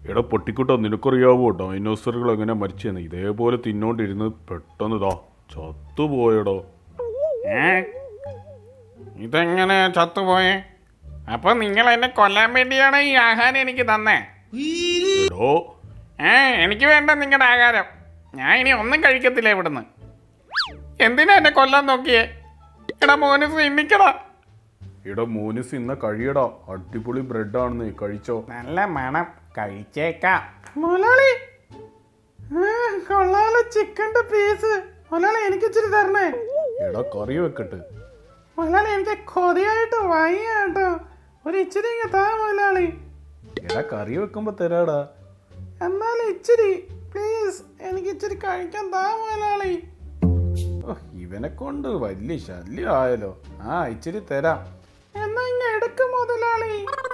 എടാ പൊട്ടിക്കുട്ടോ നിനക്കറിയാവോ ഡൈനോസറുകൾ എങ്ങനെ മരിച്ചെന്ന് ഇതേപോലെ തിന്നോണ്ടിരുന്ന് പെട്ടെന്ന് ഇതാ ചത്തുപോയടോ ഏ ഇതെങ്ങനെ ചത്തുപോയേ അപ്പൊ നിങ്ങൾ എന്നെ കൊല്ലാൻ വേണ്ടിയാണ് ഈ ആഹാരം എനിക്ക് തന്നേ എടോ ഏ എനിക്ക് വേണ്ട നിങ്ങളുടെ ആഹാരം ഞാൻ ഇനി ഒന്നും കഴിക്കത്തില്ല ഇവിടുന്ന് എന്തിനാ എന്നെ കൊല്ലാൻ നോക്കിയേ എടാ മോനസ് ഇന്നിക്കടാ എടാ മോനിസ് ഇന്ന കഴിയടാ അടിപൊളി ബ്രെഡാണെന്ന് കഴിച്ചോ നല്ല മണം കഴിച്ചേക്കാം മുലാളി കൊള്ളാലോ ചിക്കന്റെ പീസ് മുലാളി എനിക്ക് ഇച്ചിരി തരണേ എടാ കറി വെക്കട്ടെ മുലാളി എനിക്ക് കൊതിയായിട്ട് വയ്യ കേട്ടോ ഒരു ഇച്ചിരി ഇങ്ങ് താ മുലാളി എടാ കറി വെക്കുമ്പോ തരാടാ എന്നാലും ഇച്ചിരി പ്ലീസ് എനിക്ക് ഇച്ചിരി കഴിക്കാൻ താ മുലാളി ഓ, ഇവനെ കൊണ്ട് വലിയ ശല്യം ആയല്ലോ ആ ഇച്ചിരി തരാം എന്നാ ഇങ്ങ് എടുക്കും മുതലാളി